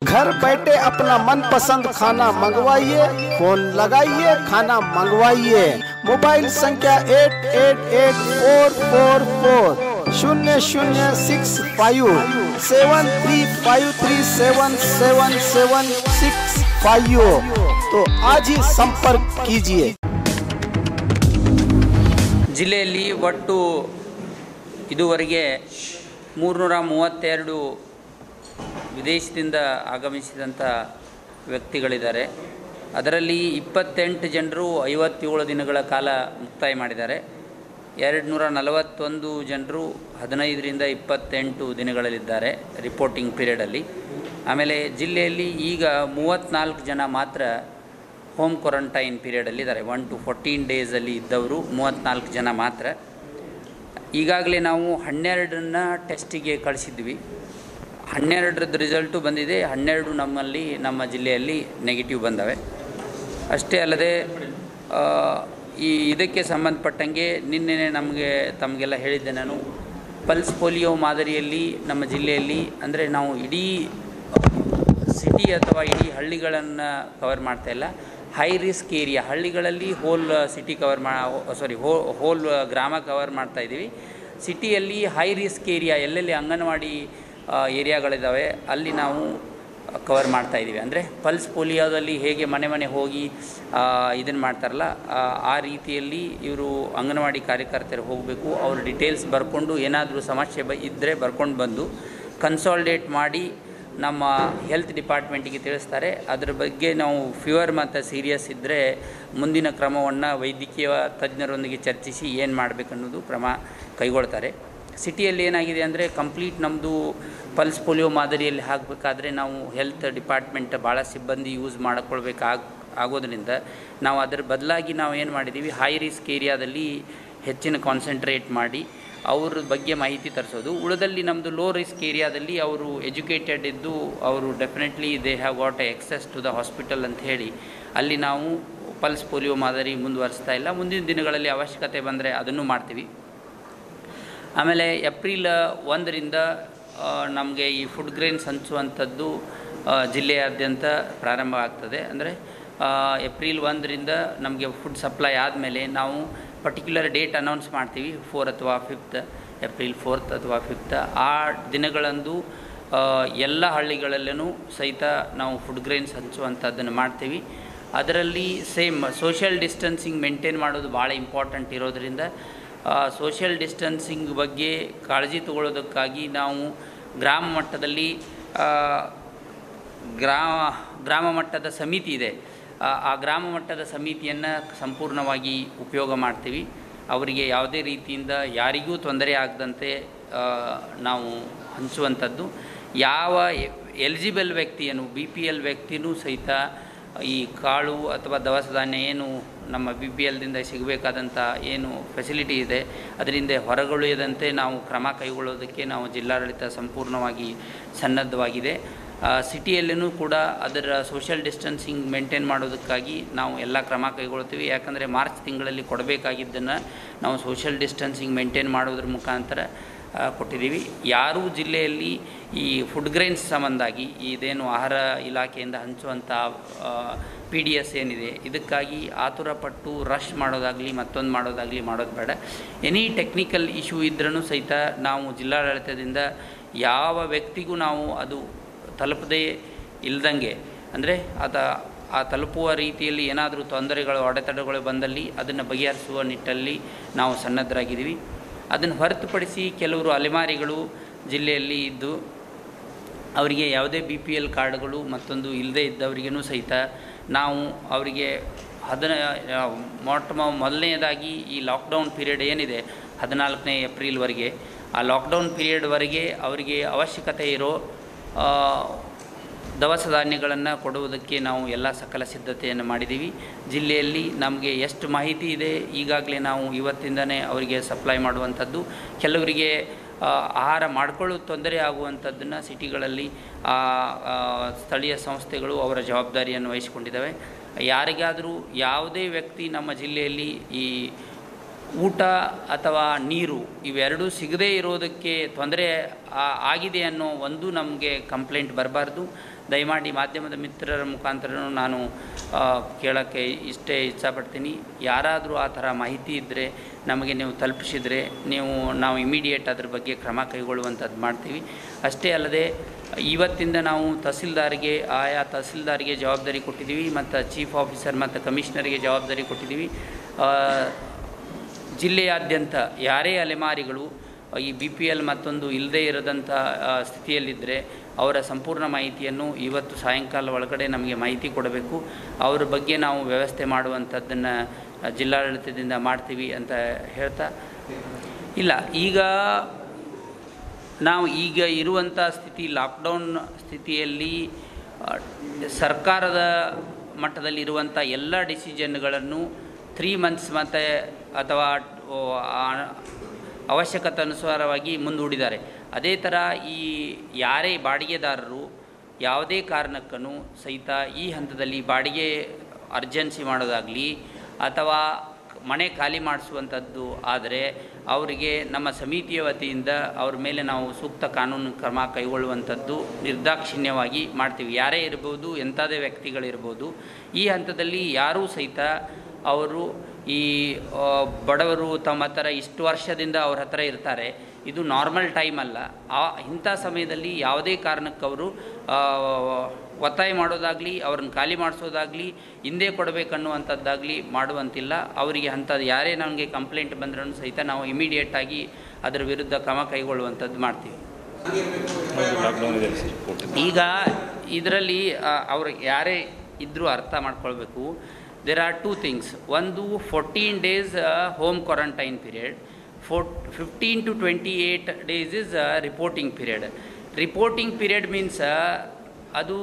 घर बैठे अपना मनपसंद खाना मंगवाइए फोन लगाइए खाना मंगवाइए मोबाइल संख्या eight eight eight four four four शून्य शून्य six five seven three five three seven seven seven six five तो आज ही संपर्क कीजिए ಜಿಲ್ಲೆಯಲ್ಲಿ ಒಟ್ಟು ಇದುವರೆಗೆ ಮೂರುನೂರ ಮೂವತ್ತೆರಡು ವಿದೇಶದಿಂದ ಆಗಮಿಸಿದಂಥ ವ್ಯಕ್ತಿಗಳಿದ್ದಾರೆ ಅದರಲ್ಲಿ ಇಪ್ಪತ್ತೆಂಟು ಜನರು ಐವತ್ತೇಳು ದಿನಗಳ ಕಾಲ ಮುಕ್ತಾಯ ಮಾಡಿದ್ದಾರೆ ಎರಡು ನೂರ ನಲವತ್ತೊಂದು ಜನರು ಹದಿನೈದರಿಂದ ಇಪ್ಪತ್ತೆಂಟು ದಿನಗಳಲ್ಲಿದ್ದಾರೆ ರಿಪೋರ್ಟಿಂಗ್ ಪೀರಿಯಡಲ್ಲಿ ಆಮೇಲೆ ಜಿಲ್ಲೆಯಲ್ಲಿ ಈಗ ಮೂವತ್ತ್ನಾಲ್ಕು ಜನ ಮಾತ್ರ ಹೋಮ್ ಕ್ವಾರಂಟೈನ್ ಪೀರಿಯಡಲ್ಲಿ ಇದ್ದಾರೆ ಒನ್ ಟು ಫೋರ್ಟೀನ್ ಡೇಸಲ್ಲಿ ಇದ್ದವರು ಮೂವತ್ತ್ನಾಲ್ಕು ಜನ ಮಾತ್ರ ಈಗಾಗಲೇ ನಾವು ಹನ್ನೆರಡನ್ನ ಟೆಸ್ಟಿಗೆ ಕಳಿಸಿದ್ವಿ ಹನ್ನೆರಡರದ್ದು ರಿಸಲ್ಟು ಬಂದಿದೆ ಹನ್ನೆರಡು ನಮ್ಮಲ್ಲಿ ನಮ್ಮ ಜಿಲ್ಲೆಯಲ್ಲಿ ನೆಗೆಟಿವ್ ಬಂದವೆ ಅಷ್ಟೇ ಅಲ್ಲದೆ ಆ, ಈ ಇದಕ್ಕೆ ಸಂಬಂಧಪಟ್ಟಂಗೆ ನಿನ್ನೆ ನಮಗೆ ತಮಗೆಲ್ಲ ಹೇಳಿದ್ದೆ ನಾನು ಪಲ್ಸ್ ಪೋಲಿಯೋ ಮಾದರಿಯಲ್ಲಿ ನಮ್ಮ ಜಿಲ್ಲೆಯಲ್ಲಿ ಅಂದರೆ ನಾವು ಇಡೀ ಸಿಟಿ ಅಥವಾ ಇಡೀ ಹಳ್ಳಿಗಳನ್ನು ಕವರ್ ಮಾಡ್ತಾ ಇಲ್ಲ ಹೈ ರಿಸ್ಕ್ ಏರಿಯಾ ಹಳ್ಳಿಗಳಲ್ಲಿ ಹೋಲ್ ಸಿಟಿ ಕವರ್ ಮಾ ಸಾರಿ ಹೋ ಹೋಲ್ ಗ್ರಾಮ ಕವರ್ ಮಾಡ್ತಾ ಇದ್ದೀವಿ ಸಿಟಿಯಲ್ಲಿ ಹೈ ರಿಸ್ಕ್ ಏರಿಯಾ ಎಲ್ಲೆಲ್ಲಿ ಅಂಗನವಾಡಿ ಆ, ಏರಿಯಾಗಳಿದ್ದಾವೆ ಅಲ್ಲಿ ನಾವು ಕವರ್ ಮಾಡ್ತಾ ಇದ್ದೀವಿ ಅಂದರೆ ಪಲ್ಸ್ ಪೋಲಿಯೋದಲ್ಲಿ ಹೇಗೆ ಮನೆ ಮನೆ ಹೋಗಿ ಇದನ್ನು ಮಾಡ್ತಾರಲ್ಲ ಆ, ಆ ರೀತಿಯಲ್ಲಿ ಇವರು ಅಂಗನವಾಡಿ ಕಾರ್ಯಕರ್ತರು ಹೋಗಬೇಕು ಅವ್ರ ಡೀಟೇಲ್ಸ್ ಬರ್ಕೊಂಡು ಏನಾದರೂ ಸಮಸ್ಯೆ ಬ ಇದ್ದರೆ ಬರ್ಕೊಂಡು ಬಂದು ಕನ್ಸಾಲ್ಡೇಟ್ ಮಾಡಿ ನಮ್ಮ ಹೆಲ್ತ್ ಡಿಪಾರ್ಟ್ಮೆಂಟಿಗೆ ತಿಳಿಸ್ತಾರೆ ಅದ್ರ ಬಗ್ಗೆ ನಾವು ಫೀವರ್ ಮತ್ತು ಸೀರಿಯಸ್ ಇದ್ದರೆ ಮುಂದಿನ ಕ್ರಮವನ್ನು ವೈದ್ಯಕೀಯ ತಜ್ಞರೊಂದಿಗೆ ಚರ್ಚಿಸಿ ಏನು ಮಾಡಬೇಕನ್ನೋದು ಕ್ರಮ ಕೈಗೊಳ್ತಾರೆ ಸಿಟಿಯಲ್ಲಿ ಏನಾಗಿದೆ ಅಂದರೆ ಕಂಪ್ಲೀಟ್ ನಮ್ಮದು ಪಲ್ಸ್ ಪೋಲಿಯೋ ಮಾದರಿಯಲ್ಲಿ ಹಾಕಬೇಕಾದ್ರೆ ನಾವು ಹೆಲ್ತ್ ಡಿಪಾರ್ಟ್ಮೆಂಟ್ ಭಾಳ ಸಿಬ್ಬಂದಿ ಯೂಸ್ ಮಾಡಿಕೊಳ್ಬೇಕಾಗ ಆಗೋದ್ರಿಂದ ನಾವು ಅದರ ಬದಲಾಗಿ ನಾವು ಏನು ಮಾಡಿದ್ದೀವಿ ಹೈ ರಿಸ್ಕ್ ಏರಿಯಾದಲ್ಲಿ ಹೆಚ್ಚಿನ ಕಾನ್ಸಂಟ್ರೇಟ್ ಮಾಡಿ ಅವ್ರ ಬಗ್ಗೆ ಮಾಹಿತಿ ತರಿಸೋದು ಉಳಿದಲ್ಲಿ ನಮ್ಮದು ಲೋ ರಿಸ್ಕ್ ಏರಿಯಾದಲ್ಲಿ ಅವರು ಎಜುಕೇಟೆಡ್ ಇದ್ದು ಅವರು definitely they have got access to the hospital ಅಂತ ಹೇಳಿ ಅಲ್ಲಿ ನಾವು ಪಲ್ಸ್ ಪೋಲಿಯೋ ಮಾದರಿ ಮುಂದುವರಿಸ್ತಾ ಇಲ್ಲ ಮುಂದಿನ ದಿನಗಳಲ್ಲಿ ಅವಶ್ಯಕತೆ ಬಂದರೆ ಅದನ್ನು ಮಾಡ್ತೀವಿ ಆಮೇಲೆ ಏಪ್ರಿಲ್ ಒಂದರಿಂದ ನಮಗೆ ಈ ಫುಡ್ ಗ್ರೇನ್ಸ್ ಹಂಚುವಂಥದ್ದು ಆ, ಜಿಲ್ಲೆಯಾದ್ಯಂತ ಪ್ರಾರಂಭ ಆಗ್ತದೆ ಅಂದರೆ ಏಪ್ರಿಲ್ ಒಂದರಿಂದ ನಮಗೆ ಫುಡ್ ಸಪ್ಲೈ ಆದಮೇಲೆ ನಾವು ಪರ್ಟಿಕ್ಯುಲರ್ ಡೇಟ್ ಅನೌನ್ಸ್ ಮಾಡ್ತೀವಿ ಫೋರ್ ಅಥವಾ ಫಿಫ್ತ್ ಏಪ್ರಿಲ್ ಫೋರ್ತ್ ಅಥವಾ ಫಿಫ್ತ್ ಆ ದಿನಗಳಂದು ಆ, ಎಲ್ಲ ಹಳ್ಳಿಗಳಲ್ಲೂ ಸಹಿತ ನಾವು ಫುಡ್ ಗ್ರೇನ್ಸ್ ಹಂಚುವಂಥದ್ದನ್ನು ಮಾಡ್ತೀವಿ ಅದರಲ್ಲಿ ಸೇಮ್ ಸೋಷಿಯಲ್ ಡಿಸ್ಟೆನ್ಸಿಂಗ್ ಮೇಂಟೈನ್ ಮಾಡೋದು ಭಾಳ ಇಂಪಾರ್ಟೆಂಟ್ ಇರೋದರಿಂದ ಸೋಷಿಯಲ್ ಡಿಸ್ಟೆನ್ಸಿಂಗ್ ಬಗ್ಗೆ ಕಾಳಜಿ ತಗೊಳ್ಳೋದಕ್ಕಾಗಿ ನಾವು ಗ್ರಾಮ ಮಟ್ಟದಲ್ಲಿ ಆ, ಗ್ರಾಮ ಗ್ರಾಮ ಮಟ್ಟದ ಸಮಿತಿ ಇದೆ ಆ, ಆ ಗ್ರಾಮ ಮಟ್ಟದ ಸಮಿತಿಯನ್ನು ಸಂಪೂರ್ಣವಾಗಿ ಉಪಯೋಗ ಮಾಡ್ತೀವಿ ಅವರಿಗೆ ಯಾವುದೇ ರೀತಿಯಿಂದ ಯಾರಿಗೂ ತೊಂದರೆ ಆಗದಂತೆ ಆ, ನಾವು ಹಂಚುವಂಥದ್ದು ಯಾವ ಎಲಿಜಿಬಲ್ ವ್ಯಕ್ತಿಯನ್ನು ಬಿ ಪಿ ಎಲ್ ವ್ಯಕ್ತಿನೂ ಸಹಿತ ಈ ಕಾಳು ಅಥವಾ ದವಸ ಧಾನ್ಯ ಏನು ನಮ್ಮ ಬಿ ಪಿ ಎಲ್ದಿಂದ ಸಿಗಬೇಕಾದಂಥ ಏನು ಫೆಸಿಲಿಟಿ ಇದೆ ಅದರಿಂದ ಹೊರಗುಳಿಯದಂತೆ ನಾವು ಕ್ರಮ ಕೈಗೊಳ್ಳೋದಕ್ಕೆ ನಾವು ಜಿಲ್ಲಾಡಳಿತ ಸಂಪೂರ್ಣವಾಗಿ ಸನ್ನದ್ಧವಾಗಿದೆ ಸಿಟಿಯಲ್ಲೂ ಕೂಡ ಅದರ ಸೋಷಿಯಲ್ ಡಿಸ್ಟೆನ್ಸಿಂಗ್ ಮೇಂಟೈನ್ ಮಾಡೋದಕ್ಕಾಗಿ ನಾವು ಎಲ್ಲ ಕ್ರಮ ಕೈಗೊಳ್ತೀವಿ ಯಾಕಂದರೆ ಮಾರ್ಚ್ ತಿಂಗಳಲ್ಲಿ ಕೊಡಬೇಕಾಗಿದ್ದನ್ನು ನಾವು ಸೋಷಿಯಲ್ ಡಿಸ್ಟೆನ್ಸಿಂಗ್ ಮೇಂಟೈನ್ ಮಾಡೋದ್ರ ಮುಖಾಂತರ ಆ, ಕೊಟ್ಟಿದ್ದೀವಿ ಯಾರೂ ಜಿಲ್ಲೆಯಲ್ಲಿ ಈ ಫುಡ್ ಗ್ರೈನ್ಸ್ ಸಂಬಂಧಾಗಿ ಇದೇನು ಆಹಾರ ಇಲಾಖೆಯಿಂದ ಹಂಚುವಂಥ ಪಿ ಡಿ ಎಸ್ ಏನಿದೆ ಇದಕ್ಕಾಗಿ ಆತುರ ಪಟ್ಟು ರಶ್ ಮಾಡೋದಾಗಲಿ ಮತ್ತೊಂದು ಮಾಡೋದಾಗಲಿ ಮಾಡೋದು ಬೇಡ ಎನಿ ಟೆಕ್ನಿಕಲ್ ಇಶ್ಯೂ ಇದ್ರೂ ಸಹಿತ ನಾವು ಜಿಲ್ಲಾಡಳಿತದಿಂದ ಯಾವ ವ್ಯಕ್ತಿಗೂ ನಾವು ಅದು ತಲುಪದೇ ಇಲ್ದಂಗೆ ಅಂದರೆ ಅದ ಆ ತಲುಪುವ ರೀತಿಯಲ್ಲಿ ಏನಾದರೂ ತೊಂದರೆಗಳು ಅಡೆತಡೆಗಳು ಬಂದಲ್ಲಿ ಅದನ್ನು ಬಗೆಹರಿಸುವ ನಿಟ್ಟಲ್ಲಿ ನಾವು ಸನ್ನದ್ಧರಾಗಿದ್ದೀವಿ ಅದನ್ನು ಹೊರತುಪಡಿಸಿ ಕೆಲವರು ಅಲೆಮಾರಿಗಳು ಜಿಲ್ಲೆಯಲ್ಲಿ ಇದ್ದು ಅವರಿಗೆ ಯಾವುದೇ ಬಿ ಪಿ ಎಲ್ ಕಾರ್ಡ್ಗಳು ಮತ್ತೊಂದು ಇಲ್ಲದೇ ಇದ್ದವರಿಗೂ ಸಹಿತ ನಾವು ಅವರಿಗೆ ಹದಿನ ಮೊಟ್ಟ ಮೊ- ಮೊದಲನೆಯದಾಗಿ ಈ ಲಾಕ್ಡೌನ್ ಪೀರಿಯಡ್ ಏನಿದೆ ಹದಿನಾಲ್ಕನೇ ಏಪ್ರಿಲ್ವರೆಗೆ ಆ ಲಾಕ್ಡೌನ್ ಪೀರಿಯಡ್ವರೆಗೆ ಅವರಿಗೆ ಅವಶ್ಯಕತೆ ಇರೋ ಆ, ದವಸ ಧಾನ್ಯಗಳನ್ನು ಕೊಡುವುದಕ್ಕೆ ನಾವು ಎಲ್ಲ ಸಕಲ ಸಿದ್ಧತೆಯನ್ನು ಮಾಡಿದ್ದೀವಿ ಜಿಲ್ಲೆಯಲ್ಲಿ ನಮಗೆ ಎಷ್ಟು ಮಾಹಿತಿ ಇದೆ ಈಗಾಗಲೇ ನಾವು ಇವತ್ತಿಂದನೇ ಅವರಿಗೆ ಸಪ್ಲೈ ಮಾಡುವಂಥದ್ದು ಕೆಲವರಿಗೆ ಆ, ಆಹಾರ ಮಾಡಿಕೊಳ್ಳೋ ತೊಂದರೆ ಆಗುವಂಥದ್ದನ್ನು ಸಿಟಿಗಳಲ್ಲಿ ಆ, ಆ, ಸ್ಥಳೀಯ ಸಂಸ್ಥೆಗಳು ಅವರ ಜವಾಬ್ದಾರಿಯನ್ನು ವಹಿಸಿಕೊಂಡಿದ್ದಾವೆ ಯಾರಿಗಾದರೂ ಯಾವುದೇ ವ್ಯಕ್ತಿ ನಮ್ಮ ಜಿಲ್ಲೆಯಲ್ಲಿ ಈ ಊಟ ಅಥವಾ ನೀರು ಇವೆರಡೂ ಸಿಗದೇ ಇರೋದಕ್ಕೆ ತೊಂದರೆ ಆ- ಆಗಿದೆ ಅನ್ನೋ ಒಂದು ನಮಗೆ ಕಂಪ್ಲೇಂಟ್ ಬರಬಾರ್ದು ದಯಮಾಡಿ ಮಾಧ್ಯಮದ ಮಿತ್ರರ ಮುಖಾಂತರ ನಾನು ಆ, ಕೇಳೋಕ್ಕೆ ಇಷ್ಟೇ ಇಚ್ಛಪಡ್ತೀನಿ ಯಾರಾದರೂ ಆ ಥರ ಮಾಹಿತಿ ಇದ್ದರೆ ನಮಗೆ ನೀವು ತಲುಪಿಸಿದರೆ ನೀವು ನಾವು ಇಮಿಡಿಯೇಟ್ ಅದ್ರ ಬಗ್ಗೆ ಕ್ರಮ ಕೈಗೊಳ್ಳುವಂಥದ್ದು ಮಾಡ್ತೀವಿ ಅಷ್ಟೇ ಅಲ್ಲದೆ ಇವತ್ತಿಂದ ನಾವು ತಹಸೀಲ್ದಾರ್ಗೆ ಆಯಾ ತಹಸೀಲ್ದಾರ್ಗೆ ಜವಾಬ್ದಾರಿ ಕೊಟ್ಟಿದ್ದೀವಿ ಮತ್ತು ಚೀಫ್ ಆಫೀಸರ್ ಮತ್ತು ಕಮಿಷನರ್ಗೆ ಜವಾಬ್ದಾರಿ ಕೊಟ್ಟಿದ್ದೀವಿ ಆ, ಜಿಲ್ಲೆಯಾದ್ಯಂತ ಯಾರೇ ಅಲೆಮಾರಿಗಳು ಈ ಬಿ ಪಿ ಎಲ್ ಮತ್ತೊಂದು ಇಲ್ಲದೇ ಇರದಂಥ ಆ, ಸ್ಥಿತಿಯಲ್ಲಿದ್ದರೆ ಅವರ ಸಂಪೂರ್ಣ ಮಾಹಿತಿಯನ್ನು ಇವತ್ತು ಸಾಯಂಕಾಲ ಒಳಗಡೆ ನಮಗೆ ಮಾಹಿತಿ ಕೊಡಬೇಕು ಅವ್ರ ಬಗ್ಗೆ ನಾವು ವ್ಯವಸ್ಥೆ ಮಾಡುವಂಥದ್ದನ್ನು ಜಿಲ್ಲಾಡಳಿತದಿಂದ ಮಾಡ್ತೀವಿ ಅಂತ ಹೇಳ್ತಾ ಇಲ್ಲ ಈಗ ನಾವು ಈಗ ಇರುವಂಥ ಸ್ಥಿತಿ ಲಾಕ್ಡೌನ್ ಸ್ಥಿತಿಯಲ್ಲಿ ಆ, ಸರ್ಕಾರದ ಮಟ್ಟದಲ್ಲಿ ಇರುವಂಥ ಎಲ್ಲ ಡಿಸಿಷನ್ಗಳನ್ನು ತ್ರೀ ಮಂತ್ಸ್ ಮತ್ತು ಅಥವಾ ಓ, ಆ- ಅವಶ್ಯಕತೆ ಅನುಸಾರವಾಗಿ ಮುಂದೂಡಿದ್ದಾರೆ ಅದೇ ಥರ ಈ ಯಾರೇ ಬಾಡಿಗೆದಾರರು ಯಾವುದೇ ಕಾರಣಕ್ಕೂ ಸಹಿತ ಈ ಹಂತದಲ್ಲಿ ಬಾಡಿಗೆ ಅರ್ಜೆನ್ಸಿ ಮಾಡೋದಾಗಲಿ ಅಥವಾ ಮನೆ ಖಾಲಿ ಮಾಡಿಸುವಂಥದ್ದು ಆದರೆ ಅವರಿಗೆ ನಮ್ಮ ಸಮಿತಿಯ ವತಿಯಿಂದ ಅವ್ರ ಮೇಲೆ ನಾವು ಸೂಕ್ತ ಕಾನೂನು ಕ್ರಮ ಕೈಗೊಳ್ಳುವಂಥದ್ದು ನಿರ್ದಾಕ್ಷಿಣ್ಯವಾಗಿ ಮಾಡ್ತೀವಿ ಯಾರೇ ಇರ್ಬೋದು ಎಂಥದೇ ವ್ಯಕ್ತಿಗಳಿರ್ಬೋದು ಈ ಹಂತದಲ್ಲಿ ಯಾರೂ ಸಹಿತ ಅವರು ಈ ಆ, ಬಡವರು ತಮ್ಮ ಹತ್ರ ಇಷ್ಟು ವರ್ಷದಿಂದ ಅವ್ರ ಹತ್ರ ಇರ್ತಾರೆ ಇದು ನಾರ್ಮಲ್ ಟೈಮ್ ಅಲ್ಲ ಆ ಇಂಥ ಸಮಯದಲ್ಲಿ ಯಾವುದೇ ಕಾರಣಕ್ಕೆ ಅವರು ಆ, ಒತ್ತಾಯ ಮಾಡೋದಾಗಲಿ ಅವ್ರನ್ನ ಖಾಲಿ ಮಾಡಿಸೋದಾಗಲಿ ಹಿಂದೆ ಕೊಡಬೇಕನ್ನುವಂಥದ್ದಾಗಲಿ ಮಾಡುವಂತಿಲ್ಲ ಅವರಿಗೆ ಅಂಥದ್ದು ಯಾರೇ ನಮಗೆ ಕಂಪ್ಲೇಂಟ್ ಬಂದ್ರೂ ಸಹಿತ ನಾವು ಇಮಿಡಿಯೇಟಾಗಿ ಅದರ ವಿರುದ್ಧ ಕ್ರಮ ಕೈಗೊಳ್ಳುವಂಥದ್ದು ಮಾಡ್ತೀವಿ ಲಾಕ್ಡೌನ್ ಇದೆ ಸರ್ ಕೊಟ್ಟಿದ್ದು ಈಗ ಇದರಲ್ಲಿ ಅವ್ರು ಯಾರೇ ಇದ್ದರೂ ಅರ್ಥ ಮಾಡ್ಕೊಳ್ಬೇಕು ದೇರ್ ಆರ್ ಟೂ ಥಿಂಗ್ಸ್ ಒಂದು fourteen days home quarantine period for fifteen to twenty eight days is reporting period reporting period means ಅದು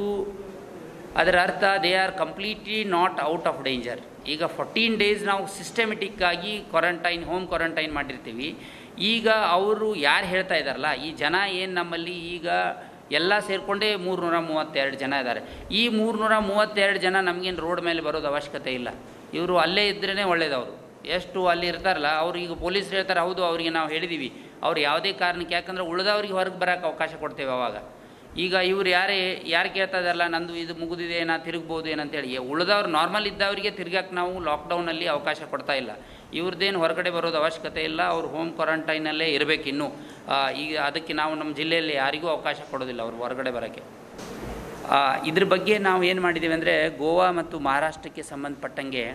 ಅದರ ಅರ್ಥ they are completely not out of danger ಈಗ ಫೋರ್ಟೀನ್ ಡೇಸ್ ನಾವು ಸಿಸ್ಟಮೆಟಿಕ್ ಆಗಿ quarantine home quarantine ಮಾಡಿರ್ತೀವಿ ಈಗ ಅವರು ಯಾರು ಹೇಳ್ತಾ ಇದ್ದಾರಲ್ಲ ಈ ಜನ ಏನು ನಮ್ಮಲ್ಲಿ ಈಗ ಎಲ್ಲ ಸೇರಿಕೊಂಡೇ ಮೂರುನೂರ ಮೂವತ್ತೆರಡು ಜನ ಇದ್ದಾರೆ ಈ ಮೂರುನೂರ ಮೂವತ್ತೆರಡು ಜನ ನಮಗೇನು ರೋಡ್ ಮೇಲೆ ಬರೋದು ಅವಶ್ಯಕತೆ ಇಲ್ಲ ಇವರು ಅಲ್ಲೇ ಇದ್ರೇ ಒಳ್ಳೇದವರು ಎಷ್ಟು ಅಲ್ಲಿ ಇರ್ತಾರಲ್ಲ ಅವ್ರು ಈಗ ಪೊಲೀಸರು ಹೇಳ್ತಾರೆ ಹೌದು ಅವರಿಗೆ ನಾವು ಹೇಳಿದ್ದೀವಿ ಅವ್ರು ಯಾವುದೇ ಕಾರಣಕ್ಕೆ ಯಾಕಂದ್ರೆ ಉಳಿದವ್ರಿಗೆ ಹೊರಗೆ ಬರೋಕ್ಕೆ ಅವಕಾಶ ಕೊಡ್ತೇವೆ ಅವಾಗ ಈಗ ಇವ್ರು ಯಾರೇ ಯಾರು ಕೇಳ್ತಾ ಇದ್ದಾರಲ್ಲ ನಂದು ಇದು ಮುಗಿದಿದೆ ನಾ ತಿರುಗ್ಬೋದು ಏನಂತೇಳಿ ಉಳಿದವ್ರು ನಾರ್ಮಲ್ ಇದ್ದವರಿಗೆ ತಿರ್ಗಕ್ಕೆ ನಾವು ಲಾಕ್ಡೌನಲ್ಲಿ ಅವಕಾಶ ಕೊಡ್ತಾ ಇಲ್ಲ ಇವ್ರದ್ದೇನು ಹೊರಗಡೆ ಬರೋದು ಅವಶ್ಯಕತೆ ಇಲ್ಲ ಅವ್ರು ಹೋಮ್ ಕ್ವಾರಂಟೈನಲ್ಲೇ ಇರಬೇಕು ಇನ್ನೂ ಆ, ಈಗ ಅದಕ್ಕೆ ನಾವು ನಮ್ಮ ಜಿಲ್ಲೆಯಲ್ಲಿ ಯಾರಿಗೂ ಅವಕಾಶ ಕೊಡೋದಿಲ್ಲ ಅವ್ರು ಹೊರಗಡೆ ಬರೋಕ್ಕೆ ಆ, ಇದ್ರ ಬಗ್ಗೆ ನಾವು ಏನು ಮಾಡಿದ್ದೀವಿ ಅಂದರೆ ಗೋವಾ ಮತ್ತು ಮಹಾರಾಷ್ಟ್ರಕ್ಕೆ ಸಂಬಂಧಪಟ್ಟಂಗೆ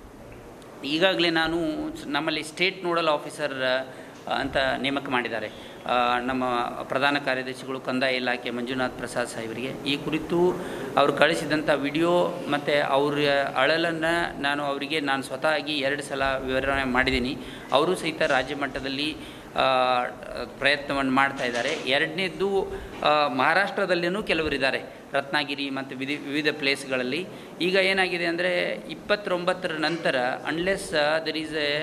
ಈಗಾಗಲೇ ನಾನು ಸ್- ನಮ್ಮಲ್ಲಿ ಸ್ಟೇಟ್ ನೋಡಲ್ ಆಫೀಸರ್ ಆ, ಅಂತ ನೇಮಕ ಮಾಡಿದ್ದಾರೆ ಆ, ನಮ್ಮ ಪ್ರಧಾನ ಕಾರ್ಯದರ್ಶಿಗಳು ಕಂದಾಯ ಇಲಾಖೆ ಮಂಜುನಾಥ್ ಪ್ರಸಾದ್ ಸಾಹೇಬರಿಗೆ ಈ ಕುರಿತು ಅವರು ಕಳಿಸಿದಂಥ ವಿಡಿಯೋ ಮತ್ತು ಅವ್ರ ಅಳಲನ್ನು ನಾನು ಅವರಿಗೆ ನಾನು ಸ್ವತಃ ಆಗಿ ಎರಡು ಸಲ ವಿವರಣೆ ಮಾಡಿದ್ದೀನಿ ಅವರು ಸಹಿತ ರಾಜ್ಯ ಮಟ್ಟದಲ್ಲಿ ಆ, ಪ್ರಯತ್ನವನ್ನು ಮಾಡ್ತಾ ಇದ್ದಾರೆ ಎರಡನೇದ್ದು ಮಹಾರಾಷ್ಟ್ರದಲ್ಲಿಯೂ ಕೆಲವರಿದ್ದಾರೆ ರತ್ನಗಿರಿ ಮತ್ತು ವಿಧಿ ವಿವಿಧ ಪ್ಲೇಸ್ಗಳಲ್ಲಿ ಈಗ ಏನಾಗಿದೆ ಅಂದರೆ ಇಪ್ಪತ್ತೊಂಬತ್ತರ ನಂತರ unless there is a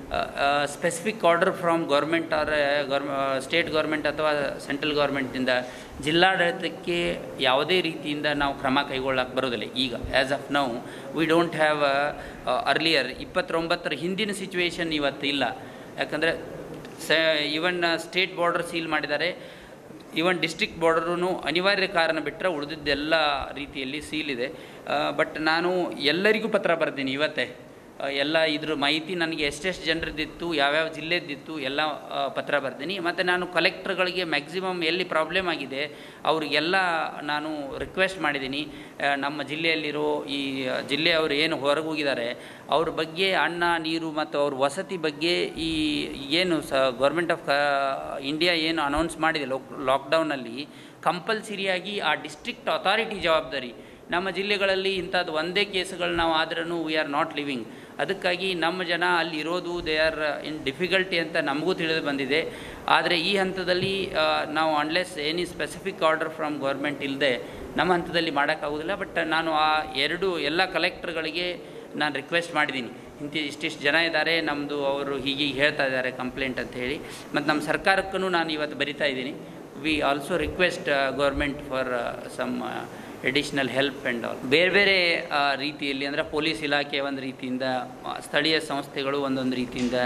specific order from government or government state government ಅಥವಾ ಸೆಂಟ್ರಲ್ ಗೌರ್ಮೆಂಟಿಂದ ಜಿಲ್ಲಾಡಳಿತಕ್ಕೆ ಯಾವುದೇ ರೀತಿಯಿಂದ ನಾವು ಕ್ರಮ ಕೈಗೊಳ್ಳಕ್ಕೆ ಬರೋದಿಲ್ಲ ಈಗ as of now we don't have earlier ಇಪ್ಪತ್ತೊಂಬತ್ತರ ಹಿಂದಿನ ಸಿಚುವೇಶನ್ ಇವತ್ತು ಇಲ್ಲ ಯಾಕಂದರೆ ಸ ಇವನ್ ಸ್ಟೇಟ್ ಬಾರ್ಡರ್ ಸೀಲ್ ಮಾಡಿದ್ದಾರೆ ಇವನ್ ಡಿಸ್ಟ್ರಿಕ್ಟ್ ಬಾರ್ಡರೂ ಅನಿವಾರ್ಯ ಕಾರಣ ಬಿಟ್ಟರೆ ಉಳಿದಿದ್ದೆಲ್ಲ ರೀತಿಯಲ್ಲಿ ಸೀಲ್ ಇದೆ ಬಟ್ ನಾನು ಎಲ್ಲರಿಗೂ ಪತ್ರ ಬರ್ತೀನಿ ಇವತ್ತೇ ಆ, ಎಲ್ಲ ಇದ್ರ ಮಾಹಿತಿ ನನಗೆ ಎಷ್ಟೆಷ್ಟು ಜನರದ್ದಿತ್ತು ಯಾವ್ಯಾವ ಜಿಲ್ಲೆದ್ದಿತ್ತು ಎಲ್ಲ ಆ, ಪತ್ರ ಬರ್ತೀನಿ ಮತ್ತು ನಾನು ಕಲೆಕ್ಟರ್ಗಳಿಗೆ ಮ್ಯಾಕ್ಸಿಮಮ್ ಎಲ್ಲಿ ಪ್ರಾಬ್ಲಮ್ ಆಗಿದೆ ಅವ್ರಿಗೆಲ್ಲ ನಾನು ರಿಕ್ವೆಸ್ಟ್ ಮಾಡಿದ್ದೀನಿ ಆ, ನಮ್ಮ ಜಿಲ್ಲೆಯಲ್ಲಿರೋ ಈ ಜಿಲ್ಲೆಯವರು ಏನು ಹೊರಗೆ ಹೋಗಿದ್ದಾರೆ ಅವ್ರ ಬಗ್ಗೆ ಅನ್ನ ನೀರು ಮತ್ತು ಅವ್ರ ವಸತಿ ಬಗ್ಗೆ ಈ ಏನು ಸ ಗೌರ್ಮೆಂಟ್ ಆಫ್ ಇಂಡಿಯಾ ಏನು ಅನೌನ್ಸ್ ಮಾಡಿದೆ ಲಾಕ್ ಲಾಕ್ಡೌನಲ್ಲಿ ಕಂಪಲ್ಸರಿಯಾಗಿ ಆ ಡಿಸ್ಟ್ರಿಕ್ಟ್ ಅಥಾರಿಟಿ ಜವಾಬ್ದಾರಿ ನಮ್ಮ ಜಿಲ್ಲೆಗಳಲ್ಲಿ ಇಂಥದ್ದು ಒಂದೇ ಕೇಸುಗಳು ನಾವು ಆದ್ರೂ ವಿ ಆರ್ ನಾಟ್ ಲಿವಿಂಗ್ ಅದಕ್ಕಾಗಿ ನಮ್ಮ ಜನ ಅಲ್ಲಿ ಇರೋದು ದೇ ಆರ್ ಇನ್ ಡಿಫಿಕಲ್ಟಿ ಅಂತ ನಮಗೂ ತಿಳಿದು ಬಂದಿದೆ ಆದರೆ ಈ ಹಂತದಲ್ಲಿ ಆ, ನಾವು unless any specific order from government ಇಲ್ಲದೆ ನಮ್ಮ ಹಂತದಲ್ಲಿ ಮಾಡೋಕ್ಕಾಗೋದಿಲ್ಲ ಬಟ್ ನಾನು ಆ ಎರಡು ಎಲ್ಲ ಕಲೆಕ್ಟರ್ಗಳಿಗೆ ನಾನು ರಿಕ್ವೆಸ್ಟ್ ಮಾಡಿದ್ದೀನಿ ಇಂಥ ಇಷ್ಟಿಷ್ಟು ಜನ ಇದ್ದಾರೆ ನಮ್ಮದು ಅವರು ಹೀಗೆ ಹೇಳ್ತಾ ಇದ್ದಾರೆ ಕಂಪ್ಲೇಂಟ್ ಅಂತ ಹೇಳಿ ಮತ್ತು ನಮ್ಮ ಸರ್ಕಾರಕ್ಕೂ ನಾನು ಇವತ್ತು ಬರಿತಾ ಇದ್ದೀನಿ we also request government for some additional help and all ಬೇರೆ ಬೇರೆ ಆ, ರೀತಿಯಲ್ಲಿ ಅಂದರೆ ಪೊಲೀಸ್ ಇಲಾಖೆ ಒಂದು ರೀತಿಯಿಂದ ಆ, ಸ್ಥಳೀಯ ಸಂಸ್ಥೆಗಳು ಒಂದೊಂದು ರೀತಿಯಿಂದ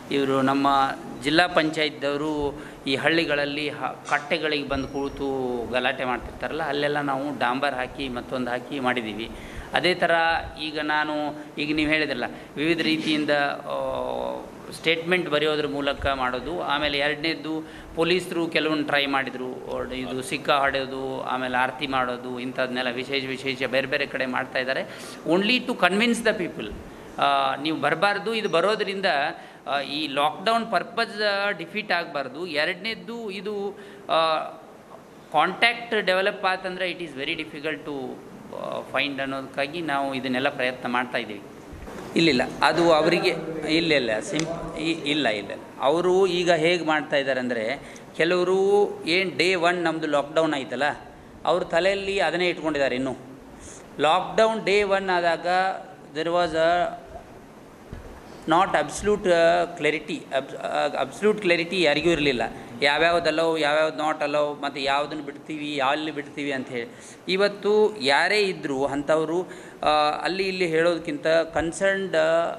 ಇವರು ನಮ್ಮ ಜಿಲ್ಲಾ ಪಂಚಾಯತ್ದವರು ಈ ಹಳ್ಳಿಗಳಲ್ಲಿ ಹ ಕಟ್ಟೆಗಳಿಗೆ ಬಂದು ಕೂತು ಗಲಾಟೆ ಮಾಡ್ತಿರ್ತಾರಲ್ಲ ಅಲ್ಲೆಲ್ಲ ನಾವು ಡಾಂಬರ್ ಹಾಕಿ ಮತ್ತೊಂದು ಹಾಕಿ ಮಾಡಿದ್ದೀವಿ ಅದೇ ಥರ ಈಗ ನಾನು ಈಗ ನೀವು ಹೇಳಿದ್ರಲ್ಲ ವಿವಿಧ ರೀತಿಯಿಂದ ಸ್ಟೇಟ್ಮೆಂಟ್ ಬರೆಯೋದ್ರ ಮೂಲಕ ಮಾಡೋದು ಆಮೇಲೆ ಎರಡನೇದ್ದು ಪೊಲೀಸರು ಕೆಲವೊಂದು ಟ್ರೈ ಮಾಡಿದರು ಇದು ಸಿಕ್ಕ ಹೊಡೆಯೋದು ಆಮೇಲೆ ಆರತಿ ಮಾಡೋದು ಇಂಥದ್ದನ್ನೆಲ್ಲ ವಿಶೇಷ ವಿಶೇಷ ಬೇರೆ ಬೇರೆ ಕಡೆ ಮಾಡ್ತಾ ಇದ್ದಾರೆ only to convince the people ನೀವು ಬರಬಾರ್ದು ಇದು ಬರೋದರಿಂದ ಆ, ಈ ಲಾಕ್ಡೌನ್ ಪರ್ಪಸ್ ಡಿಫೀಟ್ ಆಗಬಾರ್ದು ಎರಡನೇದ್ದು ಇದು ಕಾಂಟ್ಯಾಕ್ಟ್ ಡೆವಲಪ್ ಆತಂದರೆ it is very difficult to find ಅನ್ನೋದಕ್ಕಾಗಿ ನಾವು ಇದನ್ನೆಲ್ಲ ಪ್ರಯತ್ನ ಮಾಡ್ತಾ ಇದ್ದೀವಿ ಇಲ್ಲಿಲ್ಲ ಅದು ಅವರಿಗೆ ಇಲ್ಲ ಇಲ್ಲ ಸಿಂಪ್ ಇ- ಇಲ್ಲ ಇಲ್ಲ ಅವರು ಈಗ ಹೇಗೆ ಮಾಡ್ತಾ ಇದ್ದಾರೆ ಅಂದರೆ ಕೆಲವರು ಏನು ಡೇ ಒನ್ ನಮ್ಮದು ಲಾಕ್ಡೌನ್ ಆಯ್ತಲ್ಲ ಅವ್ರ ತಲೆಯಲ್ಲಿ ಅದನ್ನೇ ಇಟ್ಕೊಂಡಿದ್ದಾರೆ ಇನ್ನೂ ಲಾಕ್ಡೌನ್ ಡೇ ಒನ್ ಆದಾಗ there was a not absolute clarity ಅಬ್ ಅಬ್ಸ್ಲ್ಯೂಟ್ ಕ್ಲೆರಿಟಿ ಯಾರಿಗೂ ಇರಲಿಲ್ಲ ಯಾವ್ಯಾವ್ದು ಅಲೋ ಯಾವ್ಯಾವ್ದು ನಾಟ್ ಅಲೋ ಮತ್ತು ಯಾವುದನ್ನು ಬಿಡ್ತೀವಿ ಯಾವಲ್ಲಿ ಬಿಡ್ತೀವಿ ಅಂತ ಹೇಳಿ ಇವತ್ತು ಯಾರೇ ಇದ್ದರೂ ಅಂಥವರು ಆ, ಅಲ್ಲಿ ಇಲ್ಲಿ ಹೇಳೋದಕ್ಕಿಂತ ಕನ್ಸರ್ನ್ಡ್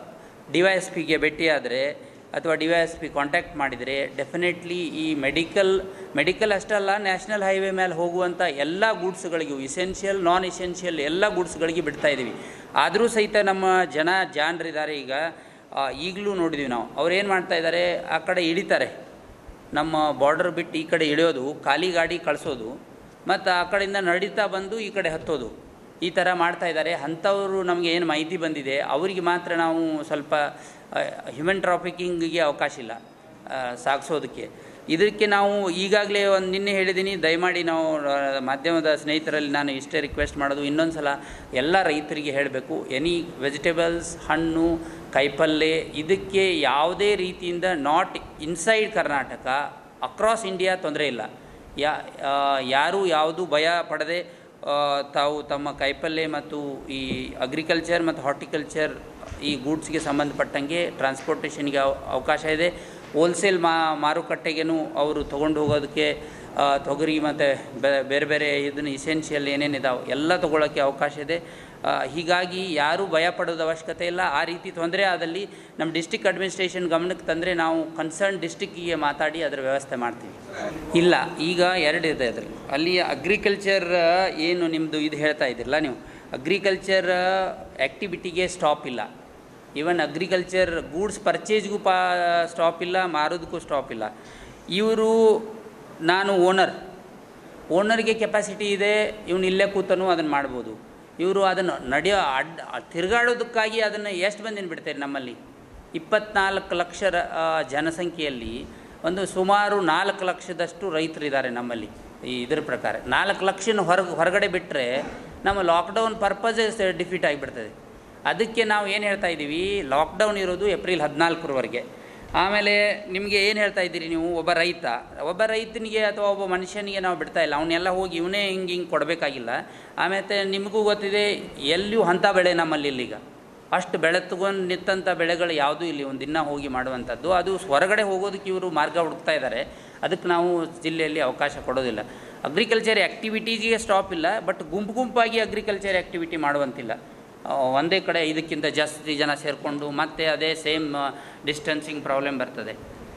ಡಿ ವೈ ಎಸ್ ಪಿಗೆ ಭೇಟಿಯಾದರೆ ಅಥವಾ D Y S P contact ಮಾಡಿದರೆ ಡೆಫಿನೆಟ್ಲಿ ಈ ಮೆಡಿಕಲ್ ಮೆಡಿಕಲ್ ಅಷ್ಟಲ್ಲ ನ್ಯಾಷನಲ್ ಹೈವೇ ಮೇಲೆ ಹೋಗುವಂಥ ಎಲ್ಲ ಗೂಡ್ಸ್ಗಳಿಗೂ ಇಸೆನ್ಷಿಯಲ್ ನಾನ್ ಇಸೆನ್ಷಿಯಲ್ ಎಲ್ಲ ಗೂಡ್ಸ್ಗಳಿಗೆ ಬಿಡ್ತಾ ಇದ್ದೀವಿ ಆದರೂ ಸಹಿತ ನಮ್ಮ ಜನ ಜಾಣರಿದ್ದಾರೆ ಈಗ ಆ, ಈಗಲೂ ನೋಡಿದ್ದೀವಿ ನಾವು ಅವ್ರು ಏನು ಮಾಡ್ತಾ ಇದ್ದಾರೆ ಆ ಕಡೆ ಇಳಿತಾರೆ ನಮ್ಮ ಬಾರ್ಡರ್ ಬಿಟ್ಟು ಈ ಕಡೆ ಇಳಿಯೋದು ಖಾಲಿ ಗಾಡಿ ಕಳಿಸೋದು ಮತ್ತು ಆ ಕಡೆಯಿಂದ ನಡೀತಾ ಬಂದು ಈ ಕಡೆ ಹತ್ತೋದು ಈ ಥರ ಮಾಡ್ತಾ ಇದ್ದಾರೆ ಅಂಥವರು ನಮಗೆ ಏನು ಮಾಹಿತಿ ಬಂದಿದೆ ಅವರಿಗೆ ಮಾತ್ರ ನಾವು ಸ್ವಲ್ಪ ಹ್ಯೂಮನ್ ಟ್ರಾಫಿಕಿಂಗಿಗೆ ಅವಕಾಶ ಇಲ್ಲ ಆ, ಸಾಗಿಸೋದಕ್ಕೆ ಇದಕ್ಕೆ ನಾವು ಈಗಾಗಲೇ ಒಂದು ನಿನ್ನೆ ಹೇಳಿದ್ದೀನಿ ದಯಮಾಡಿ ನಾವು ಆ, ಮಾಧ್ಯಮದ ಸ್ನೇಹಿತರಲ್ಲಿ ನಾನು ಇಷ್ಟೇ ರಿಕ್ವೆಸ್ಟ್ ಮಾಡೋದು ಇನ್ನೊಂದು ಸಲ ಎಲ್ಲ ರೈತರಿಗೆ ಹೇಳಬೇಕು ಎನಿ ವೆಜಿಟೇಬಲ್ಸ್ ಹಣ್ಣು ಕೈಪಲ್ಯ ಇದಕ್ಕೆ ಯಾವುದೇ ರೀತಿಯಿಂದ not inside Karnataka across India ತೊಂದರೆ ಇಲ್ಲ ಯಾ ಆ, ಯಾರೂ ಯಾವುದು ಭಯ ಪಡದೆ ಆ, ತಾವು ತಮ್ಮ ಕಾಯಿಪಲ್ಯ ಮತ್ತು ಈ ಅಗ್ರಿಕಲ್ಚರ್ ಮತ್ತು ಹಾರ್ಟಿಕಲ್ಚರ್ ಈ ಗೂಡ್ಸ್ಗೆ ಸಂಬಂಧಪಟ್ಟಂಗೆ ಟ್ರಾನ್ಸ್ಪೋರ್ಟೇಷನ್ಗೆ ಅವ- ಅವಕಾಶ ಇದೆ ಹೋಲ್ಸೇಲ್ ಮಾ ಮಾರುಕಟ್ಟೆಗೇನು ಅವರು ತೊಗೊಂಡು ಹೋಗೋದಕ್ಕೆ ಆ, ತೊಗರಿ ಮತ್ತು ಬೇರೆ ಬೇರೆ ಇದನ್ನು ಇಸೆನ್ಷಿಯಲ್ ಏನೇನಿದಾವೆ ಎಲ್ಲ ತೊಗೊಳ್ಳೋಕ್ಕೆ ಅವಕಾಶ ಇದೆ ಆ, ಹೀಗಾಗಿ ಯಾರೂ ಭಯ ಪಡೋದು ಅವಶ್ಯಕತೆ ಇಲ್ಲ ಆ ರೀತಿ ತೊಂದರೆ ಆದಲ್ಲಿ ನಮ್ಮ ಡಿಸ್ಟಿಕ್ ಅಡ್ಮಿನಿಸ್ಟ್ರೇಷನ್ ಗಮನಕ್ಕೆ ತಂದರೆ ನಾವು ಕನ್ಸರ್ನ್ ಡಿಸ್ಟಿಕ್ಕಿಗೆ ಮಾತಾಡಿ ಅದರ ವ್ಯವಸ್ಥೆ ಮಾಡ್ತೀವಿ ಇಲ್ಲ ಈಗ ಎರಡು ಇದೆ ಅದರಲ್ಲಿ ಅಲ್ಲಿ ಅಗ್ರಿಕಲ್ಚರ್ ಏನು ನಿಮ್ಮದು ಇದು ಹೇಳ್ತಾ ಇದ್ದೀರಲ್ಲ ನೀವು ಅಗ್ರಿಕಲ್ಚರ್ ಆ್ಯಕ್ಟಿವಿಟಿಗೆ ಸ್ಟಾಪ್ ಇಲ್ಲ ಈವನ್ ಅಗ್ರಿಕಲ್ಚರ್ ಗೂಡ್ಸ್ ಪರ್ಚೇಸ್ಗೂ ಪಾ ಸ್ಟಾಪ್ ಇಲ್ಲ ಮಾರೋದಕ್ಕೂ ಸ್ಟಾಪ್ ಇಲ್ಲ ಇವರು ನಾನು ಓನರ್ ಓನರ್ಗೆ ಕೆಪಾಸಿಟಿ ಇದೆ ಇವನು ಇಲ್ಲೇ ಕೂತನು ಅದನ್ನು ಮಾಡ್ಬೋದು ಇವರು ಅದನ್ನು ನಡೆಯೋ ಅಡ್ ತಿರುಗಾಡೋದಕ್ಕಾಗಿ ಅದನ್ನು ಎಷ್ಟು ಮಂದಿನ ಬಿಡ್ತಾರೆ ನಮ್ಮಲ್ಲಿ ಇಪ್ಪತ್ನಾಲ್ಕು ಲಕ್ಷ ರ- ಆ, ಜನಸಂಖ್ಯೆಯಲ್ಲಿ ಒಂದು ಸುಮಾರು ನಾಲ್ಕು ಲಕ್ಷದಷ್ಟು ರೈತರಿದ್ದಾರೆ ನಮ್ಮಲ್ಲಿ ಈ ಇದ್ರ ಪ್ರಕಾರ ನಾಲ್ಕು ಲಕ್ಷನ ಹೊರಗೆ ಹೊರಗಡೆ ಬಿಟ್ಟರೆ ನಮ್ಮ ಲಾಕ್ಡೌನ್ ಪರ್ಪಸೇ ಡಿಫೀಟ್ ಆಗಿಬಿಡ್ತದೆ ಅದಕ್ಕೆ ನಾವು ಏನು ಹೇಳ್ತಾ ಇದ್ದೀವಿ ಲಾಕ್ಡೌನ್ ಇರೋದು ಏಪ್ರಿಲ್ ಹದಿನಾಲ್ಕರವರೆಗೆ ಆಮೇಲೆ ನಿಮಗೆ ಏನು ಹೇಳ್ತಾ ಇದ್ದೀರಿ ನೀವು ಒಬ್ಬ ರೈತ ಒಬ್ಬ ರೈತನಿಗೆ ಅಥವಾ ಒಬ್ಬ ಮನುಷ್ಯನಿಗೆ ನಾವು ಬಿಡ್ತಾ ಇಲ್ಲ ಅವನ್ನೆಲ್ಲ ಹೋಗಿ ಇವನೇ ಹಿಂಗೆ ಹಿಂಗೆ ಕೊಡಬೇಕಾಗಿಲ್ಲ ಆಮೇಲೆ ನಿಮಗೂ ಗೊತ್ತಿದೆ ಎಲ್ಲಿಯೂ ಅಂಥ ಬೆಳೆ ನಮ್ಮಲ್ಲಿ ಇಲ್ಲೀಗ ಅಷ್ಟು ಬೆಳೆ ತಗೊಂಡು ನಿಂತಂಥ ಬೆಳೆಗಳು ಯಾವುದೂ ಇಲ್ಲಿ ಒಂದು ದಿನ ಹೋಗಿ ಮಾಡುವಂಥದ್ದು ಅದು ಹೊರಗಡೆ ಹೋಗೋದಕ್ಕೆ ಇವರು ಮಾರ್ಗ ಹುಡುಕ್ತಾ ಇದ್ದಾರೆ ಅದಕ್ಕೆ ನಾವು ಜಿಲ್ಲೆಯಲ್ಲಿ ಅವಕಾಶ ಕೊಡೋದಿಲ್ಲ ಅಗ್ರಿಕಲ್ಚರ್ ಆ್ಯಕ್ಟಿವಿಟೀಸ್ಗೆ ಸ್ಟಾಪ್ ಇಲ್ಲ ಬಟ್ ಗುಂಪು ಗುಂಪಾಗಿ ಅಗ್ರಿಕಲ್ಚರ್ ಆ್ಯಕ್ಟಿವಿಟಿ ಮಾಡುವಂತಿಲ್ಲ ಆ, ಒಂದೇ ಕಡೆ ಇದಕ್ಕಿಂತ ಜಾಸ್ತಿ ಜನ ಸೇರಿಕೊಂಡು ಮತ್ತೆ ಅದೇ ಸೇಮ್ ಡಿಸ್ಟೆನ್ಸಿಂಗ್ ಪ್ರಾಬ್ಲಮ್ ಬರ್ತದೆ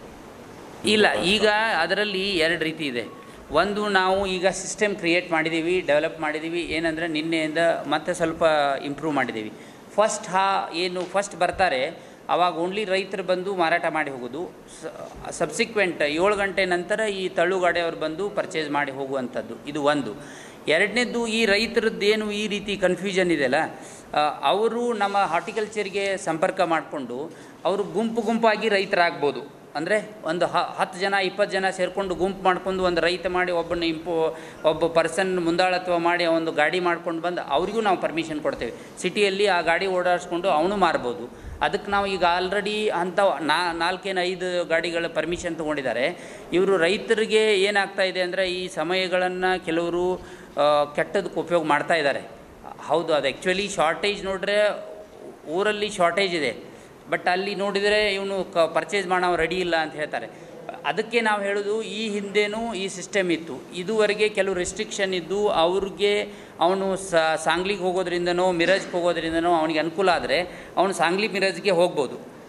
ಇಲ್ಲ ಈಗ ಅದರಲ್ಲಿ ಎರಡು ರೀತಿ ಇದೆ ಒಂದು ನಾವು ಈಗ ಸಿಸ್ಟಮ್ ಕ್ರಿಯೇಟ್ ಮಾಡಿದ್ದೀವಿ ಡೆವಲಪ್ ಮಾಡಿದ್ದೀವಿ ಏನಂದರೆ ನಿನ್ನೆಯಿಂದ ಮತ್ತೆ ಸ್ವಲ್ಪ ಇಂಪ್ರೂವ್ ಮಾಡಿದ್ದೀವಿ ಫಸ್ಟ್ ಹಾ ಏನು ಫಸ್ಟ್ ಬರ್ತಾರೆ ಅವಾಗ ಓನ್ಲಿ ರೈತರು ಬಂದು ಮಾರಾಟ ಮಾಡಿ ಹೋಗೋದು ಸಬ್ಸಿಕ್ವೆಂಟ್ ಏಳು ಗಂಟೆ ನಂತರ ಈ ತಳ್ಳುಗಾಡೆಯವರು ಬಂದು ಪರ್ಚೇಸ್ ಮಾಡಿ ಹೋಗುವಂಥದ್ದು ಇದು ಒಂದು ಎರಡನೇದ್ದು ಈ ರೈತರದ್ದೇನು ಈ ರೀತಿ ಕನ್ಫ್ಯೂಷನ್ ಇದೆಯಲ್ಲ ಆ, ಅವರು ನಮ್ಮ ಹಾರ್ಟಿಕಲ್ಚರ್ಗೆ ಸಂಪರ್ಕ ಮಾಡಿಕೊಂಡು ಅವರು ಗುಂಪು ಗುಂಪಾಗಿ ರೈತರಾಗ್ಬೋದು ಅಂದರೆ ಒಂದು ಹ ಹತ್ತು ಜನ ಇಪ್ಪತ್ತು ಜನ ಸೇರಿಕೊಂಡು ಗುಂಪು ಮಾಡ್ಕೊಂಡು ಒಂದು ರೈತ ಮಾಡಿ ಒಬ್ಬನ ಇಂಪೋ ಒಬ್ಬ ಪರ್ಸನ್ ಮುಂದಾಳತ್ವ ಮಾಡಿ ಒಂದು ಗಾಡಿ ಮಾಡ್ಕೊಂಡು ಬಂದು ಅವರಿಗೂ ನಾವು ಪರ್ಮಿಷನ್ ಕೊಡ್ತೇವೆ ಸಿಟಿಯಲ್ಲಿ ಆ ಗಾಡಿ ಓಡಾಡಿಸ್ಕೊಂಡು ಅವನು ಮಾರ್ಬೋದು ಅದಕ್ಕೆ ನಾವು ಈಗ ಆಲ್ರೆಡಿ ಅಂಥ ನಾ ನಾಲ್ಕೇನು ಐದು ಗಾಡಿಗಳ ಪರ್ಮಿಷನ್ ತೊಗೊಂಡಿದ್ದಾರೆ ಇವರು ರೈತರಿಗೆ ಏನಾಗ್ತಾ ಇದೆ ಅಂದರೆ ಈ ಸಮಯಗಳನ್ನು ಕೆಲವರು ಆ, ಕೆಟ್ಟದಕ್ಕೆ ಉಪಯೋಗ ಮಾಡ್ತಾ ಇದ್ದಾರೆ ಹೌದು ಅದು ಆ್ಯಕ್ಚುಲಿ ಶಾರ್ಟೇಜ್ ನೋಡಿದ್ರೆ ಊರಲ್ಲಿ ಶಾರ್ಟೇಜ್ ಇದೆ ಬಟ್ ಅಲ್ಲಿ ನೋಡಿದರೆ ಇವನು ಕ ಪರ್ಚೇಸ್ ಮಾಡೋ ರೆಡಿ ಇಲ್ಲ ಅಂತ ಹೇಳ್ತಾರೆ ಅದಕ್ಕೆ ನಾವು ಹೇಳೋದು ಈ ಹಿಂದೆನೂ ಈ ಸಿಸ್ಟಮ್ ಇತ್ತು ಇದುವರೆಗೆ ಕೆಲವು ರೆಸ್ಟ್ರಿಕ್ಷನ್ ಇದ್ದು ಅವ್ರಿಗೆ ಅವನು ಸಾಂಗ್ಲಿಗೆ ಹೋಗೋದ್ರಿಂದನೋ ಮಿರಜ್ಗೆ ಹೋಗೋದ್ರಿಂದನೋ ಅವನಿಗೆ ಅನುಕೂಲ ಆದರೆ ಅವನು ಸಾಂಗ್ಲಿ ಮಿರಜ್ಗೆ ಹೋಗ್ಬೋದು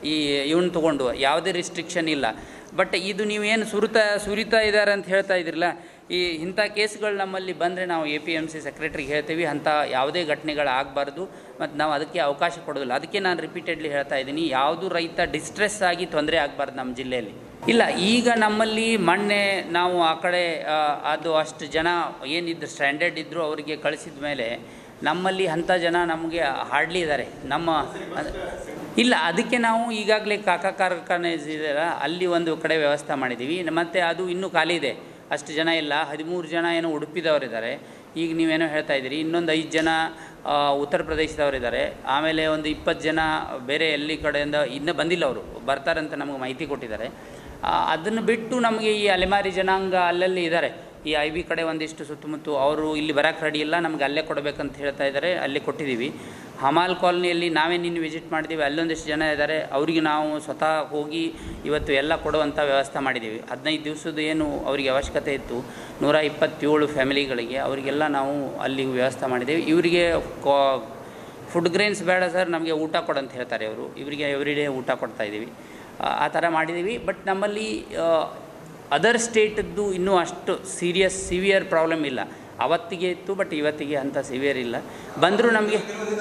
ಈ ಇವನ್ ತೊಗೊಂಡು ಯಾವುದೇ ರಿಸ್ಟ್ರಿಕ್ಷನ್ ಇಲ್ಲ ಬಟ್ ಇದು ನೀವೇನು ಸುರಿತಾ ಸುರಿತಾ ಇದ್ದಾರೆ ಅಂತ ಹೇಳ್ತಾ ಇದ್ರಲ್ಲ ಈ ಇಂಥ ಕೇಸ್ಗಳು ನಮ್ಮಲ್ಲಿ ಬಂದರೆ ನಾವು ಎ ಪಿ ಎಮ್ ಸಿ ಸೆಕ್ರೆಟ್ರಿಗೆ ಹೇಳ್ತೀವಿ ಅಂಥ ಯಾವುದೇ ಘಟನೆಗಳು ಆಗಬಾರ್ದು ಮತ್ತು ನಾವು ಅದಕ್ಕೆ ಅವಕಾಶ ಕೊಡೋದಿಲ್ಲ ಅದಕ್ಕೆ ನಾನು ರಿಪೀಟೆಡ್ಲಿ ಹೇಳ್ತಾ ಇದ್ದೀನಿ ಯಾವುದು ರೈತ ಡಿಸ್ಟ್ರೆಸ್ ಆಗಿ ತೊಂದರೆ ಆಗಬಾರ್ದು ನಮ್ಮ ಜಿಲ್ಲೆಯಲ್ಲಿ ಇಲ್ಲ ಈಗ ನಮ್ಮಲ್ಲಿ ಮೊನ್ನೆ ನಾವು ಆ ಕಡೆ ಆ, ಅದು ಅಷ್ಟು ಜನ ಏನಿದ್ರು ಸ್ಟ್ಯಾಂಡರ್ಡ್ ಇದ್ದರು ಅವರಿಗೆ ಕಳಿಸಿದ ಮೇಲೆ ನಮ್ಮಲ್ಲಿ ಅಂಥ ಜನ ನಮಗೆ ಹಾರ್ಡ್ಲಿ ಇದ್ದಾರೆ ನಮ್ಮ ಅದ್- ಇಲ್ಲ ಅದಕ್ಕೆ ನಾವು ಈಗಾಗಲೇ ಕಾಕಾ ಕಾರ್ಖಾನೆ ಇದೆಯಲ್ಲ ಅಲ್ಲಿ ಒಂದು ಕಡೆ ವ್ಯವಸ್ಥೆ ಮಾಡಿದ್ದೀವಿ ಮತ್ತು ಅದು ಇನ್ನೂ ಖಾಲಿ ಇದೆ ಅಷ್ಟು ಜನ ಇಲ್ಲ ಹದಿಮೂರು ಜನ ಏನೋ ಉಡುಪಿದವರಿದ್ದಾರೆ ಈಗ ನೀವೇನೋ ಹೇಳ್ತಾ ಇದ್ದೀರಿ ಇನ್ನೊಂದು ಐದು ಜನ ಆ, ಉತ್ತರ ಪ್ರದೇಶದವರಿದ್ದಾರೆ ಆಮೇಲೆ ಒಂದು ಇಪ್ಪತ್ತು ಜನ ಬೇರೆ ಎಲ್ಲಿ ಕಡೆಯಿಂದ ಇನ್ನೂ ಬಂದಿಲ್ಲ ಅವರು ಬರ್ತಾರಂತ ನಮಗೆ ಮಾಹಿತಿ ಕೊಟ್ಟಿದ್ದಾರೆ ಅದನ್ನು ಬಿಟ್ಟು ನಮಗೆ ಈ ಅಲೆಮಾರಿ ಜನಾಂಗ ಅಲ್ಲಲ್ಲಿ ಇದ್ದಾರೆ ಈ ಐ ಬಿ ಕಡೆ ಒಂದಿಷ್ಟು ಸುತ್ತಮುತ್ತ ಅವರು ಇಲ್ಲಿ ಬರೋಕ್ಕೆ ರೆಡಿ ಇಲ್ಲ ನಮ್ಗೆ ಅಲ್ಲೇ ಕೊಡಬೇಕಂತ ಹೇಳ್ತಾ ಇದ್ದಾರೆ ಅಲ್ಲೇ ಕೊಟ್ಟಿದ್ದೀವಿ ಹಮಾಲ್ ಕಾಲನಿಯಲ್ಲಿ ನಾವೇ ನಿನ್ನೆ ವಿಸಿಟ್ ಮಾಡಿದ್ದೀವಿ ಅಲ್ಲೊಂದಿಷ್ಟು ಜನ ಇದ್ದಾರೆ ಅವರಿಗೆ ನಾವು ಸ್ವತಃ ಹೋಗಿ ಇವತ್ತು ಎಲ್ಲ ಕೊಡುವಂಥ ವ್ಯವಸ್ಥೆ ಮಾಡಿದ್ದೀವಿ ಹದಿನೈದು ದಿವಸದ ಏನು ಅವರಿಗೆ ಅವಶ್ಯಕತೆ ಇತ್ತು ನೂರ ಇಪ್ಪತ್ತೇಳು ಫ್ಯಾಮಿಲಿಗಳಿಗೆ ಅವರಿಗೆಲ್ಲ ನಾವು ಅಲ್ಲಿ ವ್ಯವಸ್ಥೆ ಮಾಡಿದ್ದೀವಿ ಇವರಿಗೆ ಕಾ ಫುಡ್ ಗ್ರೇನ್ಸ್ ಬೇಡ ಸರ್ ನಮಗೆ ಊಟ ಕೊಡಂತ ಹೇಳ್ತಾರೆ ಇವರು ಇವರಿಗೆ ಎವ್ರಿ ಡೇ ಊಟ ಕೊಡ್ತಾ ಇದ್ದೀವಿ ಆ, ಆ ಥರ ಮಾಡಿದ್ದೀವಿ ಬಟ್ ನಮ್ಮಲ್ಲಿ ಅದರ್ ಸ್ಟೇಟದ್ದು ಇನ್ನೂ ಅಷ್ಟು ಸೀರಿಯಸ್ ಸಿವಿಯರ್ ಪ್ರಾಬ್ಲಮ್ ಇಲ್ಲ ಅವತ್ತಿಗೆ ಇತ್ತು ಬಟ್ ಇವತ್ತಿಗೆ ಅಂಥ ಸಿವಿಯರ್ ಇಲ್ಲ ಬಂದರೂ ನಮಗೆ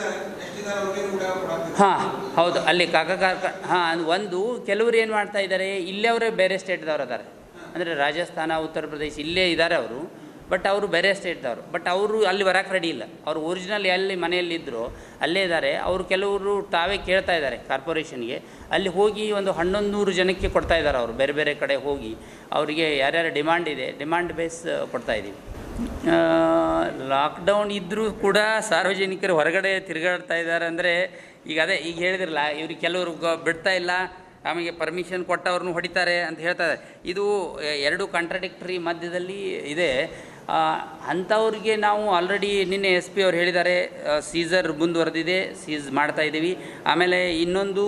ಹಾಂ ಹೌದು ಅಲ್ಲಿ ಕಾಕ ಕಾರ್ಖ ಹಾಂ ಒಂದು ಕೆಲವರು ಏನು ಮಾಡ್ತಾ ಇದ್ದಾರೆ ಇಲ್ಲೇ ಬೇರೆ ಸ್ಟೇಟ್ದವ್ರು ಅದಾರೆ ಅಂದರೆ ರಾಜಸ್ಥಾನ ಉತ್ತರ ಪ್ರದೇಶ ಇಲ್ಲೇ ಇದ್ದಾರೆ ಅವರು ಬಟ್ ಅವರು ಬೇರೆ ಸ್ಟೇಟ್ದವರು ಬಟ್ ಅವರು ಅಲ್ಲಿ ಬರೋಕ್ಕೆ ರೆಡಿ ಇಲ್ಲ ಅವರು ಒರಿಜಿನಲ್ ಎಲ್ಲಿ ಮನೆಯಲ್ಲಿ ಇದ್ದರು ಅಲ್ಲೇ ಇದ್ದಾರೆ ಅವರು ಕೆಲವರು ತಾವೇ ಕೇಳ್ತಾ ಇದ್ದಾರೆ ಕಾರ್ಪೊರೇಷನ್ಗೆ ಅಲ್ಲಿ ಹೋಗಿ ಒಂದು ಹನ್ನೊಂದು ನೂರು ಜನಕ್ಕೆ ಕೊಡ್ತಾ ಇದ್ದಾರೆ ಅವರು ಬೇರೆ ಬೇರೆ ಕಡೆ ಹೋಗಿ ಅವರಿಗೆ ಯಾರ್ಯಾರು ಡಿಮಾಂಡ್ ಇದೆ ಡಿಮಾಂಡ್ ಬೇಸ್ ಕೊಡ್ತಾ ಇದ್ದೀವಿ ಲಾಕ್ಡೌನ್ ಇದ್ದರೂ ಕೂಡ ಸಾರ್ವಜನಿಕರು ಹೊರಗಡೆ ತಿರುಗಾಡ್ತಾ ಇದ್ದಾರೆ ಅಂದರೆ ಈಗ ಅದೇ ಈಗ ಹೇಳಿದ್ರಲ್ಲ ಇವ್ರಿಗೆ ಕೆಲವರು ಗ- ಬಿಡ್ತಾ ಇಲ್ಲ ಆಮೇಲೆ ಪರ್ಮಿಷನ್ ಕೊಟ್ಟವ್ರನ್ನೂ ಹೊಡಿತಾರೆ ಅಂತ ಹೇಳ್ತಾರೆ ಇದು ಎ- ಎರಡು ಕಾಂಟ್ರಡಿಕ್ಟರಿ ಮಧ್ಯದಲ್ಲಿ ಇದೆ ಆ, ಅಂಥವ್ರಿಗೆ ನಾವು ಆಲ್ರೆಡಿ ನಿನ್ನೆ ಎಸ್ ಪಿ ಅವ್ರು ಹೇಳಿದ್ದಾರೆ ಸೀಸರ್ ಮುಂದುವರೆದಿದೆ ಸೀಸ್ ಮಾಡ್ತಾ ಇದ್ದೀವಿ ಆಮೇಲೆ ಇನ್ನೊಂದು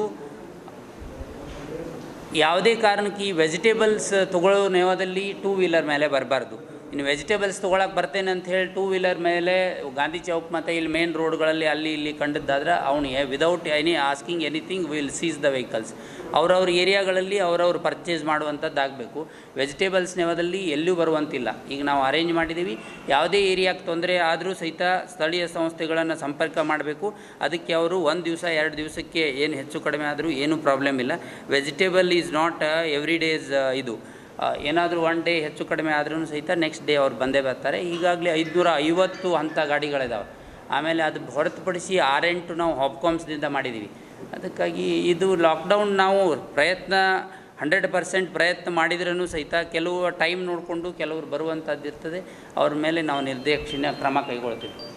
ಯಾವುದೇ ಕಾರಣಕ್ಕೆ ಈ ವೆಜಿಟೇಬಲ್ಸ್ ತೊಗೊಳ್ಳೋ ನೇವದಲ್ಲಿ ಟೂ ವೀಲರ್ ಮೇಲೆ ಬರಬಾರ್ದು ಇನ್ನು ವೆಜಿಟೇಬಲ್ಸ್ ತೊಗೊಳಕ್ಕೆ ಬರ್ತೇನೆ ಅಂತ ಹೇಳಿ ಟೂ ವೀಲರ್ ಮೇಲೆ ಗಾಂಧಿ ಚೌಕ್ ಮತ್ತು ಇಲ್ಲಿ ಮೇನ್ ರೋಡ್ಗಳಲ್ಲಿ ಅಲ್ಲಿ ಇಲ್ಲಿ ಕಂಡದ್ದಾದ್ರೆ ಅವನಿಗೆ without any asking anything will seize the vehicles ಅವ್ರವ್ರ ಏರಿಯಾಗಳಲ್ಲಿ ಅವ್ರವ್ರು ಪರ್ಚೇಸ್ ಮಾಡುವಂಥದ್ದಾಗಬೇಕು ವೆಜಿಟೇಬಲ್ಸ್ ನೇವದಲ್ಲಿ ಎಲ್ಲೂ ಬರುವಂತಿಲ್ಲ ಈಗ ನಾವು ಅರೇಂಜ್ ಮಾಡಿದ್ದೀವಿ ಯಾವುದೇ ಏರಿಯಾಕ್ಕೆ ತೊಂದರೆ ಆದರೂ ಸಹಿತ ಸ್ಥಳೀಯ ಸಂಸ್ಥೆಗಳನ್ನು ಸಂಪರ್ಕ ಮಾಡಬೇಕು ಅದಕ್ಕೆ ಅವರು ಒಂದು ದಿವಸ ಎರಡು ದಿವಸಕ್ಕೆ ಏನು ಹೆಚ್ಚು ಕಡಿಮೆ ಆದರೂ ಏನೂ ಪ್ರಾಬ್ಲಮ್ ಇಲ್ಲ vegetable is not every days ಇದು ಏನಾದರೂ ಒನ್ ಡೇ ಹೆಚ್ಚು ಕಡಿಮೆ ಆದ್ರೂ ಸಹಿತ ನೆಕ್ಸ್ಟ್ ಡೇ ಅವ್ರು ಬಂದೇ ಬರ್ತಾರೆ ಈಗಾಗಲೇ ಐದುನೂರ ಐವತ್ತು ಅಂಥ ಗಾಡಿಗಳಿದಾವೆ ಆಮೇಲೆ ಅದು ಹೊರತುಪಡಿಸಿ ಆರೆಂಟು ನಾವು ಹಾಪ್ಕಾಮ್ಸ್ದಿಂದ ಮಾಡಿದ್ದೀವಿ ಅದಕ್ಕಾಗಿ ಇದು ಲಾಕ್ಡೌನ್ ನಾವು ಪ್ರಯತ್ನ ಹಂಡ್ರೆಡ್ ಪರ್ಸೆಂಟ್ ಪ್ರಯತ್ನ ಮಾಡಿದ್ರೂ ಸಹಿತ ಕೆಲವು ಟೈಮ್ ನೋಡಿಕೊಂಡು ಕೆಲವರು ಬರುವಂಥದ್ದು ಇರ್ತದೆ ಅವ್ರ ಮೇಲೆ ನಾವು ನಿರ್ದಾಕ್ಷಿಣ್ಯ ಕ್ರಮ ಕೈಗೊಳ್ತೀವಿ